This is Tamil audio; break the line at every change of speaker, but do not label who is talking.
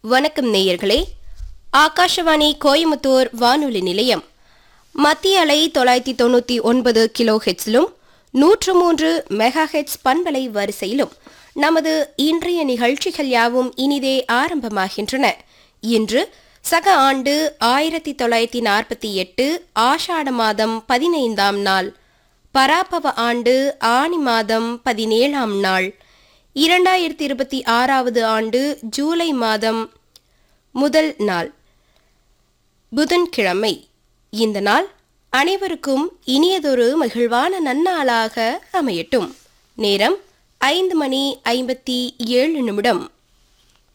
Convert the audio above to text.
வணக்கம் நேயர்களே ஆகாஷவாணி கோயமுத்தூர் வானொலி நிலையம் மத்திய அலை தொள்ளாயிரத்தி தொண்ணூற்றி ஒன்பது கிலோ ஹெட்ஸிலும் நூற்று மூன்று மெகா ஹெட்ஸ் பண்பலை வரிசையிலும் நமது இன்றைய நிகழ்ச்சிகள் யாவும் இனிதே ஆரம்பமாகின்றன இன்று சக ஆண்டு ஆயிரத்தி தொள்ளாயிரத்தி நாற்பத்தி எட்டு ஆஷாட மாதம் பதினைந்தாம் நாள் பராபவ ஆண்டு ஆனி மாதம் பதினேழாம் நாள் இரண்டாயிரத்தி இருபத்தி ஆறாவது ஆண்டு ஜூலை மாதம் முதல் நாள் புதன்கிழமை இந்த நாள் அனைவருக்கும் இனியதொரு மகிழ்வான நன்னாளாக அமையட்டும் நேரம் ஐந்து மணி ஐம்பத்தி ஏழு நிமிடம்